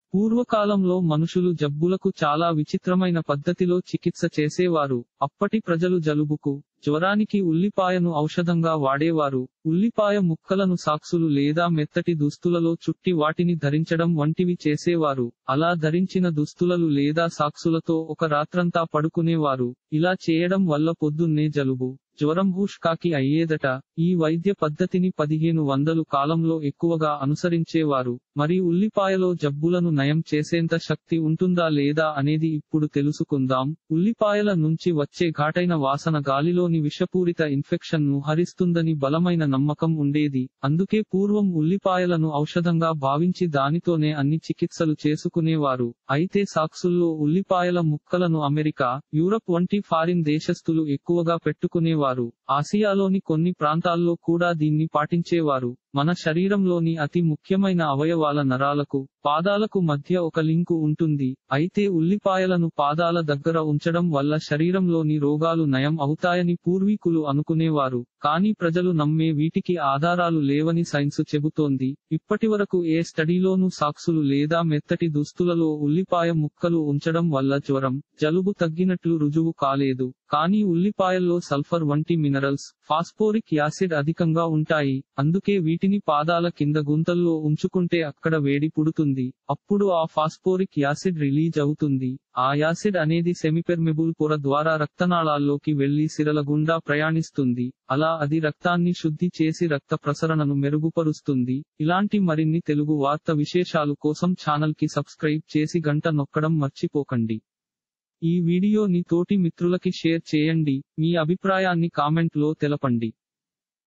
పూర్వకాలంలో మనుషులు జబ్బులకు చాలా విచిత్రమైన పద్ధతిలో చికిత్స చేసేవారు అప్పటి ప్రజలు జలుబుకు జ్వరానికి ఉల్లిపాయను ఔషధంగా వాడేవారు ఉల్లిపాయ ముక్కలను సాక్సులు లేదా మెత్తటి దుస్తులలో చుట్టి వాటిని ధరించడం వంటివి చేసేవారు అలా ధరించిన దుస్తులలు లేదా సాక్సులతో ఒక రాత్రంతా పడుకునేవారు ఇలా చేయడం వల్ల పొద్దున్నే జలుబు జ్వరం హూష్కాకి అయ్యేదట ఈ వైద్య పద్ధతిని పదిహేను వందలు కాలంలో ఎక్కువగా అనుసరించేవారు మరి ఉల్లిపాయలో జబ్బులను నయం చేసేంత శక్తి ఉంటుందా లేదా అనేది ఇప్పుడు తెలుసుకుందాం ఉల్లిపాయల నుంచి వచ్చే ఘాటైన వాసన గాలిలోని విషపూరిత ఇన్ఫెక్షన్ ను హరిస్తుందని బలమైన నమ్మకం ఉండేది అందుకే పూర్వం ఉల్లిపాయలను ఔషధంగా భావించి దానితోనే అన్ని చికిత్సలు చేసుకునేవారు అయితే సాక్సుల్లో ఉల్లిపాయల ముక్కలను అమెరికా యూరప్ వంటి ఫారిన్ దేశస్థులు ఎక్కువగా పెట్టుకునేవారు ఆసియాలోని కొన్ని ప్రాంతాల్లో కూడా దీన్ని పాటించేవారు మన శరీరంలోని అతి ముఖ్యమైన అవయవాల నరాలకు పాదాలకు మధ్య ఒక లింకు ఉంటుంది అయితే ఉల్లిపాయలను పాదాల దగ్గర ఉంచడం వల్ల శరీరంలోని రోగాలు నయం అవుతాయని పూర్వీకులు అనుకునేవారు కానీ ప్రజలు నమ్మే వీటికి ఆధారాలు లేవని సైన్స్ చెబుతోంది ఇప్పటివరకు ఏ స్టడీలోనూ సాక్సులు లేదా మెత్తటి దుస్తులలో ఉల్లిపాయ ముక్కలు ఉంచడం వల్ల జ్వరం జలుబు తగ్గినట్లు రుజువు కాలేదు కానీ ఉల్లిపాయల్లో సల్ఫర్ వంటి మినరల్స్ ఫాస్ఫోరిక్ యాసిడ్ అధికంగా ఉంటాయి అందుకే వీటిని పాదాల కింద గుంతల్లో ఉంచుకుంటే అక్కడ వేడి పుడుతుంది అప్పుడు ఆ ఫాస్ఫోరిక్ యాసిడ్ రిలీజ్ అవుతుంది ఆ యాసిడ్ అనేది సెమిపెర్మిబుల్ పొర ద్వారా రక్తనాళాల్లోకి వెళ్లి సిరల గుండా ప్రయాణిస్తుంది అలా అది రక్తాన్ని శుద్ధి చేసి రక్త ప్రసరణను మెరుగుపరుస్తుంది ఇలాంటి మరిన్ని తెలుగు వార్త విశేషాలు కోసం ఛానల్ కి సబ్స్క్రైబ్ చేసి గంట నొక్కడం మర్చిపోకండి ఈ వీడియోని తోటి మిత్రులకి షేర్ చేయండి మీ అభిప్రాయాన్ని కామెంట్ లో తెలపండి